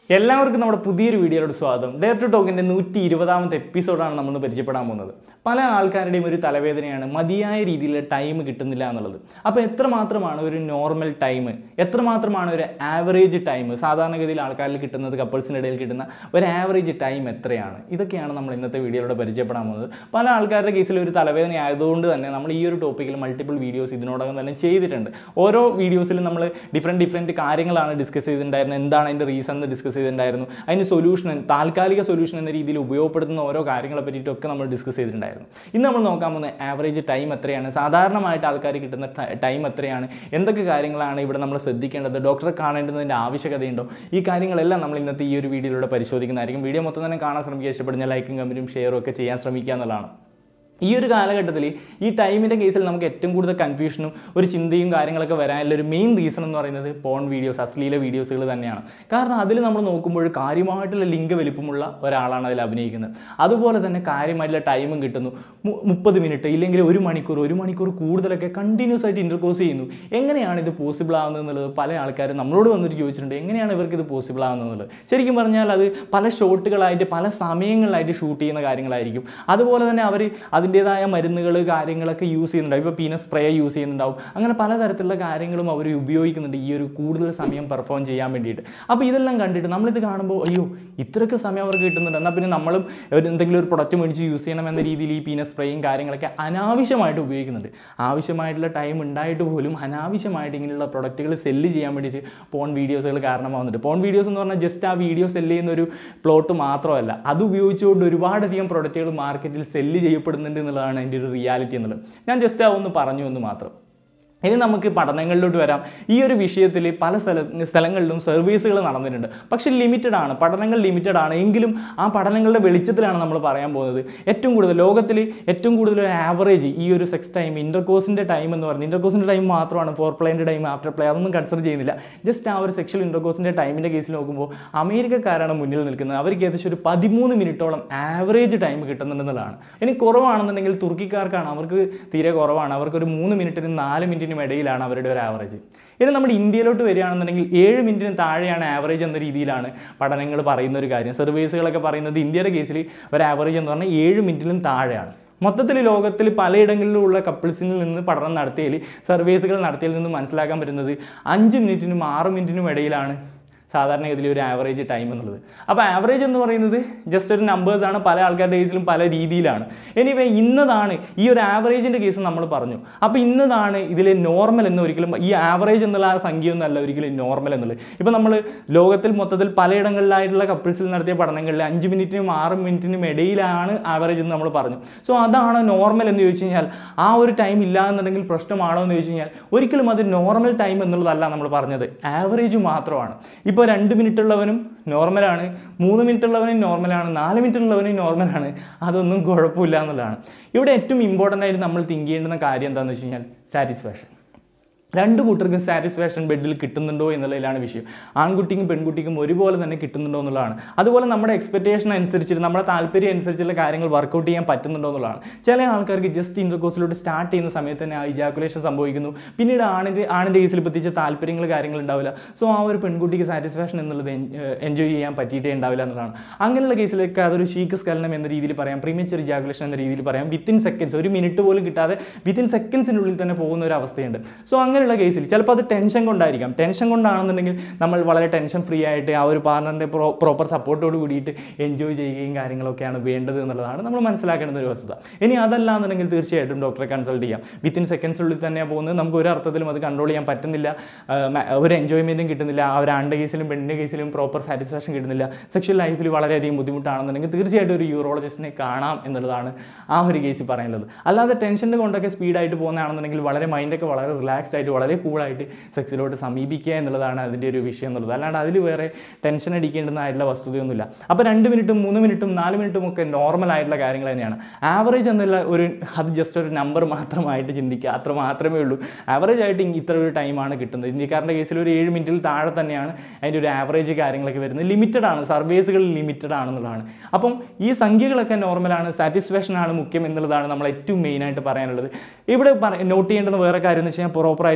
എല്ലാവർക്കും നമ്മുടെ പുതിയൊരു വീഡിയോയോട് സ്വാഗതം ഡെയർ ടു ടോക്കിൻ്റെ നൂറ്റി ഇരുപതാമത്തെ എപ്പിസോഡാണ് നമ്മൾ ഇന്ന് പരിചയപ്പെടാൻ പോകുന്നത് പല ആൾക്കാരുടെയും ഒരു തലവേദനയാണ് മതിയായ രീതിയിൽ ടൈം കിട്ടുന്നില്ല എന്നുള്ളത് അപ്പോൾ എത്രമാത്രമാണ് ഒരു നോർമൽ ടൈം എത്രമാത്രമാണ് ഒരു ആവറേജ് ടൈം സാധാരണഗതിയിൽ ആൾക്കാരിൽ കിട്ടുന്നത് കപ്പിൾസിൻ്റെ ഇടയിൽ കിട്ടുന്ന ഒരു ആവറേജ് ടൈം എത്രയാണ് ഇതൊക്കെയാണ് നമ്മൾ ഇന്നത്തെ വീഡിയോയിലൂടെ പരിചയപ്പെടാൻ പോകുന്നത് പല ആൾക്കാരുടെ കേസിൽ ഒരു തലവേദന ആയതുകൊണ്ട് തന്നെ നമ്മൾ ഈ ഒരു ടോപ്പിക്കിൽ മൾട്ടിപ്പിൾ വീഡിയോസ് ഇതിനോടകം തന്നെ ചെയ്തിട്ടുണ്ട് ഓരോ വീഡിയോസിലും നമ്മൾ ഡിഫറെൻറ്റ് ഡിഫറെൻറ്റ് കാര്യങ്ങളാണ് ഡിസ്കസ് ചെയ്തിട്ടുണ്ടായിരുന്നത് എന്താണ് അതിൻ്റെ റീസൺ എന്ന് ഡിസ്കസ് ചെയ്തിട്ടുണ്ടായിരുന്നു അതിന് സൊല്യൂഷൻ താൽക്കാലിക സൊല്യൂഷൻ എന്ന രീതിയിൽ ഉപയോഗപ്പെടുത്തുന്ന ഓരോ കാര്യങ്ങളെ പറ്റിയിട്ടൊക്കെ നമ്മൾ ഡിസ്കസ് ചെയ്തിട്ടുണ്ടായിരുന്നു ഇന്ന് നമ്മൾ നോക്കാൻ പോകുന്ന ആവറേജ് ടൈം എത്രയാണ് സാധാരണമായിട്ട് ആൾക്കാർ കിട്ടുന്ന ടൈം എത്രയാണ് എന്തൊക്കെ കാര്യങ്ങളാണ് ഇവിടെ നമ്മൾ ശ്രദ്ധിക്കേണ്ടത് ഡോക്ടറെ കാണേണ്ടതിൻ്റെ ആവശ്യകതയുണ്ടോ ഈ കാര്യങ്ങളെല്ലാം നമ്മൾ ഇന്നത്തെ ഈ ഒരു വീഡിയോയിലൂടെ പരിശോധിക്കുന്നതായിരിക്കും വീഡിയോ മൊത്തം തന്നെ കാണാൻ ശ്രമിക്കുക ഇഷ്ടപ്പെടുന്ന ലൈക്കും കമൻറ്റും ഷെയറും ഒക്കെ ചെയ്യാൻ ശ്രമിക്കുക എന്നുള്ളതാണ് ഈ ഒരു കാലഘട്ടത്തിൽ ഈ ടൈമിൻ്റെ കേസിൽ നമുക്ക് ഏറ്റവും കൂടുതൽ കൺഫ്യൂഷനും ഒരു ചിന്തയും കാര്യങ്ങളൊക്കെ വരാനുള്ള ഒരു മെയിൻ റീസൺ എന്ന് പറയുന്നത് പോൺ വീഡിയോസ് അശ്ലീല വീഡിയോസുകൾ തന്നെയാണ് കാരണം അതിൽ നമ്മൾ നോക്കുമ്പോൾ കാര്യമായിട്ടുള്ള ലിംഗ വലിപ്പമുള്ള ഒരാളാണ് അതിൽ അഭിനയിക്കുന്നത് അതുപോലെ തന്നെ കാര്യമായിട്ടുള്ള ടൈമും കിട്ടുന്നു മു- മുപ്പത് മിനിറ്റ് ഇല്ലെങ്കിൽ ഒരു മണിക്കൂർ ഒരു മണിക്കൂർ കൂടുതലൊക്കെ കണ്ടിന്യൂസ് ആയിട്ട് ഇൻ്റർകോസ് ചെയ്യുന്നു എങ്ങനെയാണ് ഇത് പോസിബിൾ ആവുന്നത് എന്നുള്ളത് പല ആൾക്കാരും നമ്മളോട് വന്നിട്ട് ചോദിച്ചിട്ടുണ്ട് എങ്ങനെയാണ് ഇവർക്ക് ഇത് പോസിബിൾ ആവുന്നത് എന്നുള്ളത് ശരിക്കും പറഞ്ഞാൽ അത് പല ഷോട്ടുകളായിട്ട് പല സമയങ്ങളിലായിട്ട് ഷൂട്ട് ചെയ്യുന്ന കാര്യങ്ങളായിരിക്കും അതുപോലെ തന്നെ അവർ അതിൻ്റേതായ മരുന്നുകൾ കാര്യങ്ങളൊക്കെ യൂസ് ചെയ്യുന്നുണ്ടാവും ഇപ്പോൾ പീനസ് സ്പ്രേ യൂസ് ചെയ്യുന്നുണ്ടാവും അങ്ങനെ പലതരത്തിലുള്ള കാര്യങ്ങളും അവർ ഉപയോഗിക്കുന്നുണ്ട് ഈ ഒരു കൂടുതൽ സമയം പെർഫോം ചെയ്യാൻ വേണ്ടിയിട്ട് അപ്പോൾ ഇതെല്ലാം കണ്ടിട്ട് നമ്മളിത് കാണുമ്പോൾ അയ്യോ ഇത്രയൊക്കെ സമയം അവർക്ക് കിട്ടുന്നുണ്ട് എന്നാൽ പിന്നെ നമ്മളും ഒരു എന്തെങ്കിലും ഒരു പ്രൊഡക്റ്റ് മേടിച്ച് യൂസ് ചെയ്യണം എന്ന രീതിയിൽ ഈ പീനസ് സ്പ്രേയും കാര്യങ്ങളൊക്കെ അനാവശ്യമായിട്ട് ഉപയോഗിക്കുന്നുണ്ട് ആവശ്യമായിട്ടുള്ള ടൈം ഉണ്ടായിട്ട് പോലും അനാവശ്യമായിട്ട് ഇങ്ങനെയുള്ള പ്രൊഡക്റ്റുകൾ സെല്ല് ചെയ്യാൻ വേണ്ടിയിട്ട് പോൺ വീഡിയോസുകൾ കാരണമാവുന്നുണ്ട് പോൺ വീഡിയോസ് എന്ന് പറഞ്ഞാൽ ജസ്റ്റ് ആ വീഡിയോ സെല്ല് ചെയ്യുന്ന ഒരു പ്ലോട്ട് മാത്രമല്ല അത് ഉപയോഗിച്ചുകൊണ്ട് ഒരുപാടധികം പ്രൊഡക്റ്റുകൾ മാർക്കറ്റിൽ സെല്ല് ചെയ്യപ്പെടുന്നുണ്ട് എന്നുള്ളതാണ് അതിൻ്റെ ഒരു റിയാലിറ്റി എന്നുള്ളത് ഞാൻ ജസ്റ്റ് ആ ഒന്ന് പറഞ്ഞു എന്ന് മാത്രം ഇനി നമുക്ക് പഠനങ്ങളിലോട്ട് വരാം ഈ ഒരു വിഷയത്തിൽ പല സ്ഥല സ്ഥലങ്ങളിലും സർവീസുകൾ നടന്നിട്ടുണ്ട് പക്ഷേ ലിമിറ്റഡ് ആണ് പഠനങ്ങൾ ലിമിറ്റഡ് ആണ് എങ്കിലും ആ പഠനങ്ങളുടെ വെളിച്ചത്തിലാണ് നമ്മൾ പറയാൻ പോകുന്നത് ഏറ്റവും കൂടുതൽ ലോകത്തിൽ ഏറ്റവും കൂടുതൽ ഒരു ആവറേജ് ഈ ഒരു സെക്സ് ടൈം ഇൻ്റർകോസിൻ്റെ ടൈം എന്ന് പറയുന്നത് ഇൻ്റർകോസിൻ്റെ ടൈം മാത്രമാണ് ഫോർ പ്ലേൻ്റെ ടൈം ആഫ്റ്റർ പ്ലേ അതൊന്നും കൺസിഡർ ചെയ്യുന്നില്ല ജസ്റ്റ് ആ ഒരു സെക്ഷൽ ഇൻ്റർകോസിൻ്റെ ടൈമിൻ്റെ കേസിൽ നോക്കുമ്പോൾ അമേരിക്കക്കാരാണ് മുന്നിൽ നിൽക്കുന്നത് അവർക്ക് ഏകദേശം ഒരു പതിമൂന്ന് മിനിറ്റോളം ആവറേജ് ടൈം കിട്ടുന്നുണ്ടെന്നുള്ളതാണ് ഇനി കുറവാണെന്നുണ്ടെങ്കിൽ തുർക്കിക്കാർക്കാണ് അവർക്ക് തീരെ കുറവാണ് അവർക്ക് ഒരു മൂന്ന് മിനിറ്റിനും നാല് മിനിറ്റിനും ഇടയിലാണ് അവരുടെ ഒരു ആവറേജ് ഇനി നമ്മുടെ ഇന്ത്യയിലോട്ട് വരികയാണെന്നുണ്ടെങ്കിൽ ഏഴ് മിനിറ്റിന് താഴെയാണ് ആവറേജ് എന്ന രീതിയിലാണ് പഠനങ്ങൾ പറയുന്ന ഒരു കാര്യം സർവീസുകളൊക്കെ പറയുന്നത് ഇന്ത്യയുടെ കേസിൽ ഒരു ആവറേജ് എന്ന് പറഞ്ഞാൽ ഏഴ് മിനിറ്റിലും താഴെയാണ് മൊത്തത്തിൽ ലോകത്തിൽ പലയിടങ്ങളിലുള്ള കപ്പിൾസിൽ നിന്ന് പഠനം നടത്തിയതിൽ സർവീസുകൾ നടത്തിയതിൽ നിന്ന് മനസ്സിലാക്കാൻ പറ്റുന്നത് അഞ്ച് മിനിറ്റിനും ആറ് മിനിറ്റിനും ഇടയിലാണ് സാധാരണഗതിയിൽ ഒരു ആവറേജ് ടൈം എന്നുള്ളത് അപ്പോൾ ആവറേജ് എന്ന് പറയുന്നത് ജസ്റ്റ് ഒരു നമ്പേഴ്സാണ് പല ആൾക്കാരുടെ കേസിലും പല രീതിയിലാണ് എനിവേ ഇന്നതാണ് ഈ ഒരു ആവറേജിൻ്റെ കേസ് നമ്മൾ പറഞ്ഞു അപ്പോൾ ഇന്നതാണ് ഇതിലെ നോർമൽ എന്ന് ഒരിക്കലും ഈ ആവറേജ് എന്നുള്ള ആ സംഖ്യയൊന്നുമല്ല ഒരിക്കലും നോർമൽ എന്നുള്ളത് ഇപ്പോൾ നമ്മൾ ലോകത്തിൽ മൊത്തത്തിൽ പലയിടങ്ങളിലായിട്ടുള്ള കപ്പിൾസിൽ നടത്തിയ പഠനങ്ങളിൽ അഞ്ച് മിനിറ്റിനും ആറ് മിനിറ്റിനും ഇടയിലാണ് ആവറേജ് എന്ന് നമ്മൾ പറഞ്ഞു സോ അതാണ് നോർമൽ എന്ന് ചോദിച്ചു കഴിഞ്ഞാൽ ആ ഒരു ടൈം ഇല്ല എന്നുണ്ടെങ്കിൽ പ്രശ്നമാണോ എന്ന് ചോദിച്ചു കഴിഞ്ഞാൽ ഒരിക്കലും അത് നോർമൽ ടൈം എന്നുള്ളതല്ല നമ്മൾ പറഞ്ഞത് ആവറേജ് മാത്രമാണ് ഇപ്പോൾ രണ്ട് മിനിറ്റ് ഉള്ളവനും നോർമലാണ് മൂന്ന് മിനിറ്റ് ഉള്ളവനും നോർമലാണ് നാല് മിനിറ്റ് ഉള്ളവനും നോർമലാണ് അതൊന്നും കുഴപ്പമില്ല എന്നുള്ളതാണ് ഇവിടെ ഏറ്റവും ഇമ്പോർട്ടൻ്റ് ആയിട്ട് നമ്മൾ തിങ്ക് ചെയ്യേണ്ടുന്ന കാര്യം എന്താണെന്ന് വെച്ച് കഴിഞ്ഞാൽ സാറ്റിസ്ഫാക്ഷൻ രണ്ട് കൂട്ടർക്കും സാറ്റിസ്ഫാക്ഷൻ ബെഡിൽ കിട്ടുന്നുണ്ടോ എന്നുള്ളതിലാണ് വിഷയം ആൺകുട്ടിക്കും പെൺകുട്ടിക്കും ഒരുപോലെ തന്നെ കിട്ടുന്നുണ്ടോ എന്നുള്ളതാണ് അതുപോലെ നമ്മുടെ എക്സ്പെക്റ്റേഷൻ അനുസരിച്ചിട്ട് നമ്മുടെ താല്പര്യം അനുസരിച്ചുള്ള കാര്യങ്ങൾ വർക്കൗട്ട് ചെയ്യാൻ പറ്റുന്നുണ്ടോ എന്നുള്ളതാണ് ചില ആൾക്കാർക്ക് ജസ്റ്റ് ഇൻ്റർകോഴ്സിലോട്ട് സ്റ്റാർട്ട് ചെയ്യുന്ന സമയത്ത് തന്നെ ആ ഇജാക്കുലേഷൻ സംഭവിക്കുന്നു പിന്നീട് ആണിൻ്റെ ആണിൻ്റെ കേസിൽ പ്രത്യേകിച്ച് താല്പര്യങ്ങൾ കാര്യങ്ങൾ ഉണ്ടാവില്ല സോ ആ ഒരു പെൺകുട്ടിക്ക് സാറ്റിസ്ഫാക്ഷൻ എന്നുള്ളത് എൻജോയ് ചെയ്യാൻ പറ്റിയിട്ടേ ഉണ്ടാവില്ല എന്നുള്ളതാണ് അങ്ങനെയുള്ള കേസിലൊക്കെ അതൊരു ഷീക്ക് സ്കലനം എന്ന രീതിയിൽ പറയാം പ്രീമച്ചർ ഇജാക്കുലേഷൻ എന്ന രീതിയിൽ പറയാം വിത്തിൻ സെക്കൻഡ്സ് ഒരു മിനിറ്റ് പോലും കിട്ടാതെ വിത്തിൻ സെക്കൻഡ്സിനുള്ളിൽ തന്നെ പോകുന്ന ഒരു അവസ്ഥയുണ്ട് സോ അങ്ങനെയുള്ള കേസിൽ ചിലപ്പോൾ അത് ടെൻഷൻ കൊണ്ടായിരിക്കാം ടെൻഷൻ കൊണ്ടാണെന്നുണ്ടെങ്കിൽ നമ്മൾ വളരെ ടെൻഷൻ ഫ്രീ ആയിട്ട് ആ ഒരു പാർട്ണറിൻ്റെ പ്രോ പ്രോപ്പർ സപ്പോർട്ടോട് കൂടിയിട്ട് എൻജോയ് ചെയ്യുകയും കാര്യങ്ങളൊക്കെയാണ് വേണ്ടത് എന്നുള്ളതാണ് നമ്മൾ മനസ്സിലാക്കേണ്ട ഒരു വസ്തുത ഇനി അതല്ല എന്നുണ്ടെങ്കിൽ തീർച്ചയായിട്ടും ഡോക്ടറെ കൺസൾട്ട് ചെയ്യാം വിത്തിൻ സെക്കൻഡ്സിനുള്ളിൽ തന്നെയാണ് പോകുന്നത് നമുക്ക് ഒരു അർത്ഥത്തിലും അത് കൺട്രോൾ ചെയ്യാൻ പറ്റുന്നില്ല ആ, മ- ഒരു എൻജോയ്മെൻറ്റും കിട്ടുന്നില്ല ആ ഒരു ആണിൻ്റെ കേസിലും പെണ്ണിൻ്റെ കേസിലും പ്രോപ്പർ സാറ്റിസ്ഫാക്ഷൻ കിട്ടുന്നില്ല സെക്ഷൽ ലൈഫിൽ വളരെയധികം ബുദ്ധിമുട്ടാണെന്നുണ്ടെങ്കിൽ തീർച്ചയായിട്ടും ഒരു യൂറോളജിസ്റ്റിനെ കാണാം എന്നുള്ളതാണ് ആ ഒരു കേസിൽ പറയുന്നത് അല്ലാതെ ടെൻഷൻ്റെ കൊണ്ടൊക്കെ സ്പീഡായിട്ട് പോകുന്നതാണെന്നുണ്ടെങ്കിൽ വളരെ മൈൻഡൊക്കെ വളരെ റിലാക്സ്ഡ് ആയിട്ട് വളരെ കൂളായിട്ട് സെക്സിലോട്ട് സമീപിക്കുക എന്നുള്ളതാണ് അതിൻ്റെ ഒരു വിഷയം എന്നുള്ളത് അല്ലാണ്ട് അതിൽ വേറെ ടെൻഷൻ അടിക്കേണ്ടുന്നതായിട്ടുള്ള വസ്തുതയൊന്നുമില്ല അപ്പോൾ രണ്ട് മിനിറ്റും മൂന്ന് മിനിറ്റും നാല് മിനിറ്റും ഒക്കെ നോർമൽ ആയിട്ടുള്ള കാര്യങ്ങൾ തന്നെയാണ് ആവറേജ് എന്നുള്ള ഒരു അത് ജസ്റ്റ് ഒരു നമ്പർ മാത്രമായിട്ട് ചിന്തിക്കുക അത്ര മാത്രമേ ഉള്ളൂ ആവറേജ് ആയിട്ട് ഇ- ഇത്ര ഒരു ടൈമാണ് കിട്ടുന്നത് ഇന്ത്യക്കാരൻ്റെ കേസിൽ ഒരു ഏഴ് മിനിറ്റിൽ താഴെ തന്നെയാണ് അതിൻ്റെ ഒരു ആവറേജ് കാര്യങ്ങളൊക്കെ വരുന്നത് ലിമിറ്റഡ് ആണ് സർവീസുകൾ ലിമിറ്റഡ് ആണെന്നുള്ളതാണ് അപ്പം ഈ സംഖ്യകളൊക്കെ നോർമലാണ് സാറ്റിസ്ഫാക്ഷൻ ആണ് മുഖ്യം എന്നുള്ളതാണ് നമ്മൾ ഏറ്റവും മെയിനായിട്ട് പറയാനുള്ളത് ഇവിടെ നോട്ട് ചെയ്യേണ്ടുന്ന വേറെ കാര്യം എന്ന് വെച്ച് കഴിഞ്ഞാൽ പ്രോപ്പറായിട്ട്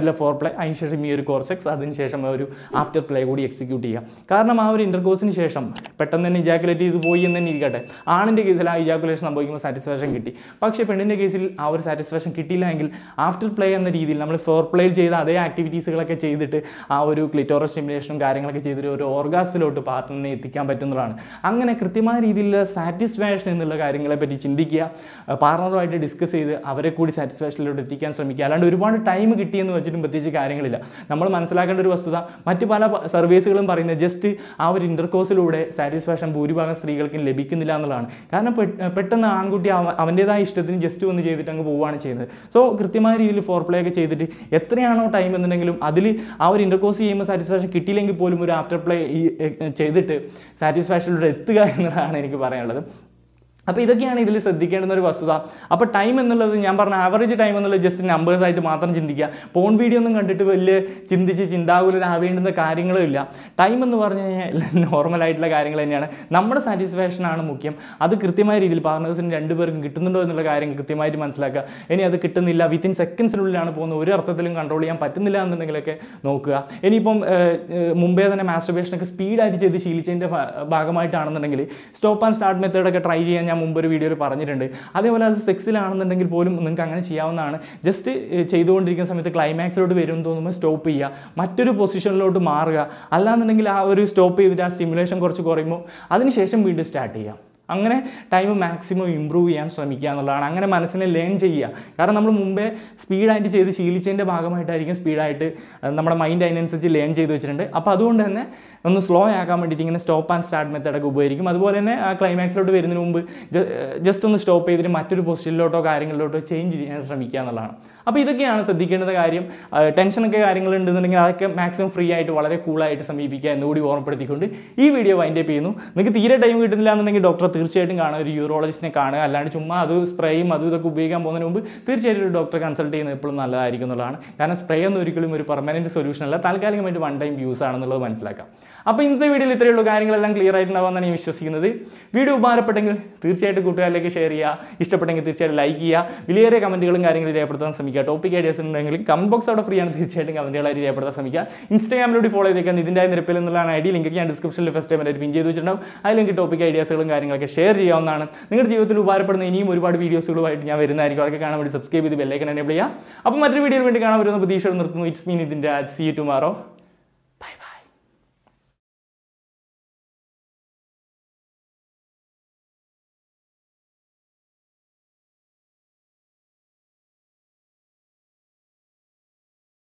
ആയിട്ടുള്ള ഫോർ പ്ലേ അതിനുശേഷം ഈ ഒരു കോർസെക്സ് അതിനുശേഷം ഒരു ആഫ്റ്റർ പ്ലേ കൂടി എക്സിക്യൂട്ട് ചെയ്യുക കാരണം ആ ഒരു ഇൻ്റർകോഴ്സിന് ശേഷം പെട്ടെന്ന് തന്നെ ഇജാക്കുലേറ്റ് ചെയ്ത് പോയി എന്ന് തന്നെ ഇരിക്കട്ടെ ആണിൻ്റെ കേസിൽ ആ ഇജാക്കുലേഷൻ സംഭവിക്കുമ്പോൾ സാറ്റിസ്ഫാക്ഷൻ കിട്ടി പക്ഷേ പെണ്ണിൻ്റെ കേസിൽ ആ ഒരു സാറ്റിസ്ഫാക്ഷൻ കിട്ടിയില്ല എങ്കിൽ ആഫ്റ്റർ പ്ലേ എന്ന രീതിയിൽ നമ്മൾ ഫോർ പ്ലേയിൽ ചെയ്ത അതേ ആക്ടിവിറ്റീസുകളൊക്കെ ചെയ്തിട്ട് ആ ഒരു ക്ലിറ്റോറ സ്റ്റിമുലേഷനും കാര്യങ്ങളൊക്കെ ചെയ്തിട്ട് ഒരു ഓർഗാസിലോട്ട് പാർട്ട്ണറിനെ എത്തിക്കാൻ പറ്റുന്നതാണ് അങ്ങനെ കൃത്യമായ രീതിയിലുള്ള സാറ്റിസ്ഫാക്ഷൻ എന്നുള്ള കാര്യങ്ങളെ പറ്റി ചിന്തിക്കുക പാർട്ണറുമായിട്ട് ഡിസ്കസ് ചെയ്ത് അവരെ കൂടി സാറ്റിസ്ഫാക്ഷനിലോട്ട് എത്തിക്കാൻ ശ്രമിക്കുക അല്ലാണ്ട് ഒരുപാട് ടൈം കിട്ടിയെന്ന് വെച്ചിട്ടും പ്രത്യേകിച്ച് കാര്യങ്ങളില്ല നമ്മൾ മനസ്സിലാക്കേണ്ട ഒരു വസ്തുത മറ്റ് പല സർവീസുകളും പറയുന്നത് ജസ്റ്റ് ആ ഒരു ഇൻ്റർകോഴ്സിലൂടെ സാറ്റിസ്ഫാക്ഷൻ ഭൂരിഭാഗം സ്ത്രീകൾക്കും ലഭിക്കുന്നില്ല എന്നുള്ളതാണ് കാരണം പെ- പെട്ടെന്ന് ആൺകുട്ടി അവ- അവൻ്റേതായ ഇഷ്ടത്തിന് ജസ്റ്റ് ഒന്ന് ചെയ്തിട്ട് അങ്ങ് പോവുകയാണ് ചെയ്യുന്നത് സോ കൃത്യമായ രീതിയിൽ ഫോർ പ്ലേ ഒക്കെ ചെയ്തിട്ട് എത്രയാണോ ടൈം എന്നുണ്ടെങ്കിലും അതിൽ ആ ഒരു ഇൻ്റർകോഴ്സ് ചെയ്യുമ്പോൾ സാറ്റിസ്ഫാക്ഷൻ കിട്ടിയില്ലെങ്കിൽ പോലും ഒരു ആഫ്റ്റർ പ്ലേ ഈ എ- ചെയ്തിട്ട് സാറ്റിസ്ഫാക്ഷനിലൂടെ എത്തുക എന്നതാണ് എനിക്ക് പറയാനുള്ളത് അപ്പോൾ ഇതൊക്കെയാണ് ഇതിൽ ശ്രദ്ധിക്കേണ്ടുന്ന ഒരു വസ്തുത അപ്പോൾ ടൈം എന്നുള്ളത് ഞാൻ പറഞ്ഞ ആവറേജ് ടൈം എന്നുള്ളത് ജസ്റ്റ് നമ്പേഴ്സ് ആയിട്ട് മാത്രം ചിന്തിക്കുക പോൺ വീഡിയോ ഒന്നും കണ്ടിട്ട് വലിയ ചിന്തിച്ച് ചിന്താകുലരാവേണ്ടുന്ന കാര്യങ്ങളും ഇല്ല ടൈം എന്ന് പറഞ്ഞു കഴിഞ്ഞാൽ നോർമൽ ആയിട്ടുള്ള കാര്യങ്ങൾ തന്നെയാണ് നമ്മുടെ സാറ്റിസ്ഫാക്ഷൻ ആണ് മുഖ്യം അത് കൃത്യമായ രീതിയിൽ പാർട്ട്നേഴ്സിന് രണ്ടുപേർക്കും കിട്ടുന്നുണ്ടോ എന്നുള്ള കാര്യം കൃത്യമായിട്ട് മനസ്സിലാക്കുക ഇനി അത് കിട്ടുന്നില്ല വിത്തിൻ സെക്കൻഡ്സിനുള്ളിലാണ് പോകുന്നത് ഒരു അർത്ഥത്തിലും കൺട്രോൾ ചെയ്യാൻ പറ്റുന്നില്ല എന്നുണ്ടെങ്കിലൊക്കെ നോക്കുക ഇനിയിപ്പം ഏഹ്, ഏഹ്, മുമ്പേ തന്നെ മാസ്റ്റർബേഷനൊക്കെ സ്പീഡായിട്ട് ചെയ്ത് ശീലിച്ചതിൻ്റെ ഭാ- ഭാഗമായിട്ടാണെന്നുണ്ടെങ്കിൽ സ്റ്റോപ്പ് ആൻഡ് സ്റ്റാർട്ട് മെത്തേഡൊക്കെ ട്രൈ ചെയ്യാൻ ഞാൻ മുമ്പ് ഒരു വീഡിയോയിൽ പറഞ്ഞിട്ടുണ്ട് അതേപോലെ അത് സെക്സിലാണെന്നുണ്ടെങ്കിൽ പോലും നിങ്ങൾക്ക് അങ്ങനെ ചെയ്യാവുന്നതാണ് ജസ്റ്റ് ചെയ്തുകൊണ്ടിരിക്കുന്ന സമയത്ത് ക്ലൈമാക്സിലോട്ട് വരും എന്ന് തോന്നുമ്പോൾ സ്റ്റോപ്പ് ചെയ്യുക മറ്റൊരു പൊസിഷനിലോട്ട് മാറുക അല്ലാന്നുണ്ടെങ്കിൽ ആ ഒരു സ്റ്റോപ്പ് ചെയ്തിട്ട് ആ സ്റ്റിമുലേഷൻ കുറച്ച് കുറയുമ്പോൾ അതിനുശേഷം വീണ്ടും സ്റ്റാർട്ട് ചെയ്യുക അങ്ങനെ ടൈം മാക്സിമം ഇമ്പ്രൂവ് ചെയ്യാൻ ശ്രമിക്കുക എന്നുള്ളതാണ് അങ്ങനെ മനസ്സിനെ ലേൺ ചെയ്യുക കാരണം നമ്മൾ മുമ്പേ സ്പീഡായിട്ട് ചെയ്ത് ശീലിച്ചതിൻ്റെ ഭാഗമായിട്ടായിരിക്കും സ്പീഡായിട്ട് നമ്മുടെ മൈൻഡ് അതിനനുസരിച്ച് ലേൺ ചെയ്ത് വെച്ചിട്ടുണ്ട് അപ്പോൾ അതുകൊണ്ട് തന്നെ ഒന്ന് സ്ലോ ആക്കാൻ വേണ്ടിയിട്ട് ഇങ്ങനെ സ്റ്റോപ്പ് ആൻഡ് സ്റ്റാർട്ട് മെത്തേഡൊക്കെ ഉപകരിക്കും അതുപോലെ തന്നെ ആ ക്ലൈമാക്സിലോട്ട് വരുന്നതിന് മുമ്പ് ജസ്റ്റ് ഒന്ന് സ്റ്റോപ്പ് ചെയ്തിട്ട് മറ്റൊരു പൊസിഷനിലോട്ടോ കാര്യങ്ങളിലോട്ടോ ചേഞ്ച് ചെയ്യാൻ ശ്രമിക്കുക എന്നുള്ളതാണ് അപ്പോൾ ഇതൊക്കെയാണ് ശ്രദ്ധിക്കേണ്ട കാര്യം ആ, ടെൻഷനൊക്കെ കാര്യങ്ങൾ ഉണ്ടെന്നുണ്ടെങ്കിൽ അതൊക്കെ മാക്സിമം ഫ്രീ ആയിട്ട് വളരെ കൂളായിട്ട് സമീപിക്കുക എന്നുകൂടി ഓർമ്മപ്പെടുത്തിക്കൊണ്ട് ഈ വീഡിയോ വൈൻഡപ്പ് ചെയ്യുന്നു നിങ്ങൾക്ക് തീരെ ടൈം കിട്ടുന്നില്ല എന്നുണ്ടെങ്കിൽ ഡോക്ടറെ തീർച്ചയായിട്ടും കാണുക ഒരു യൂറോളജിസ്റ്റിനെ കാണുക അല്ലാണ്ട് ചുമ്മാ അത് സ്പ്രേയും അതും ഇതൊക്കെ ഉപയോഗിക്കാൻ പോകുന്നതിന് മുമ്പ് തീർച്ചയായിട്ടും ഒരു ഡോക്ടറെ കൺസൾട്ട് ചെയ്യുന്നത് എപ്പോഴും നല്ലതായിരിക്കും എന്നുള്ളതാണ് കാരണം സ്പ്രേ ഒന്നും ഒരിക്കലും ഒരു പെർമനൻറ്റ് സൊല്യൂഷൻ അല്ല താൽക്കാലികമായിട്ട് വൺ ടൈം യൂസ് ആണെന്നുള്ളത് മനസ്സിലാക്കാം അപ്പോൾ ഇന്നത്തെ വീഡിയോയിൽ ഇത്രയുള്ള കാര്യങ്ങളെല്ലാം ക്ലിയർ ആയിട്ടുണ്ടാവുമെന്നാണ് ഞാൻ വിശ്വസിക്കുന്നത് വീഡിയോ ഉപകാരപ്പെട്ടെങ്കിൽ തീർച്ചയായിട്ടും കൂട്ടുകാരിലേക്ക് ഷെയർ ചെയ്യുക ഇഷ്ടപ്പെട്ടെങ്കിൽ തീർച്ചയായിട്ടും ലൈക്ക് ചെയ്യുക വിലയേറിയ കമൻറ്റുകളും കാര്യങ്ങളും രേഖപ്പെടുത്താൻ ശ്രമിക്കുക ടോപ്പിക് ഐഡിയാസ് ഉണ്ടെങ്കിൽ കമന്റ് ബോക്സ് അവിടെ ഫ്രീ ആണ് തീർച്ചയായിട്ടും കമൻറ്റുകളായിട്ട് രേഖപ്പെടുത്താൻ ശ്രമിക്കുക ഇൻസ്റ്റാഗ്രാമിലൂടെ ഫോളോ ചെയ്തേക്കാൻ ഇതിൻ്റെ നിരപ്പിൽ എന്നുള്ളതാണ് ഐ ഡി ലിങ്ക് ഞാൻ ഡിസ്ക്രിപ്ഷനിൽ ഫസ്റ്റ് ടൈമായിട്ട് പിൻ ചെയ്ത് വെച്ചിട്ടുണ്ടാവും അതിൽ എനിക്ക് ടോപ്പിക് ഐഡിയാസുകളും കാര്യങ്ങളൊക്കെ ഷെയർ ചെയ്യാവുന്നതാണ് നിങ്ങളുടെ ജീവിതത്തിൽ ഉപകാരപ്പെടുന്ന ഇനിയും ഒരുപാട് വീഡിയോസുകളുമായിട്ട് ഞാൻ വരുന്നതായിരിക്കും അതൊക്കെ കാണാൻ വേണ്ടി സബ്സ്ക്രൈബ് ചെയ്ത് ബെല്ലൈക്കൻ എനേബിൾ ചെയ്യുക അപ്പോൾ മറ്റൊരു വീഡിയോയിൽ വേണ്ടി കാണാൻ വരുന്ന പ്രതീക്ഷ നിർത്തുന്നു ഇറ്റ്സ് മീൻ ഇതിൻ്റെ സി ടുമാറോ